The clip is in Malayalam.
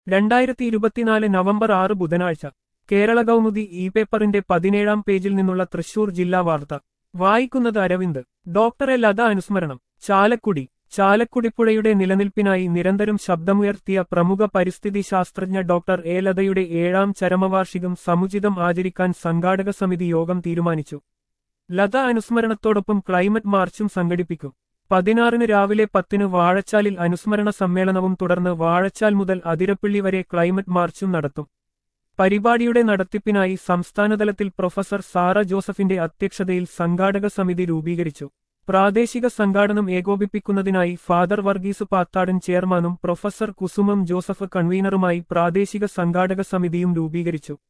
രണ്ടായിരത്തി ഇരുപത്തിനാല് നവംബർ ആറ് ബുധനാഴ്ച കേരള കൗമുദി ഇ പേപ്പറിന്റെ പതിനേഴാം പേജിൽ നിന്നുള്ള തൃശൂർ ജില്ലാ വാർത്ത വായിക്കുന്നത് അരവിന്ദ് ഡോക്ടറെ ലത അനുസ്മരണം ചാലക്കുടി ചാലക്കുടിപ്പുഴയുടെ നിലനിൽപ്പിനായി നിരന്തരം ശബ്ദമുയർത്തിയ പ്രമുഖ പരിസ്ഥിതി ശാസ്ത്രജ്ഞ ഡോക്ടർ എ ലതയുടെ ഏഴാം ചരമവാർഷികം സമുചിതം ആചരിക്കാൻ സംഘാടക സമിതി യോഗം തീരുമാനിച്ചു ലത അനുസ്മരണത്തോടൊപ്പം ക്ലൈമറ്റ് മാർച്ചും സംഘടിപ്പിക്കും പതിനാറിന് രാവിലെ പത്തിന് വാഴച്ചാലിൽ അനുസ്മരണ സമ്മേളനവും തുടർന്ന് വാഴച്ചാൽ മുതൽ അതിരപ്പള്ളി വരെ ക്ലൈമറ്റ് മാർച്ചും നടത്തും പരിപാടിയുടെ നടത്തിപ്പിനായി സംസ്ഥാനതലത്തിൽ പ്രൊഫസർ സാറ ജോസഫിന്റെ അധ്യക്ഷതയിൽ സംഘാടക സമിതി രൂപീകരിച്ചു പ്രാദേശിക സംഘാടനം ഏകോപിപ്പിക്കുന്നതിനായി ഫാദർ വർഗീസ് പാത്താടൻ ചെയർമാനും പ്രൊഫസർ കുസുമം ജോസഫ് കൺവീനറുമായി പ്രാദേശിക സംഘാടക സമിതിയും രൂപീകരിച്ചു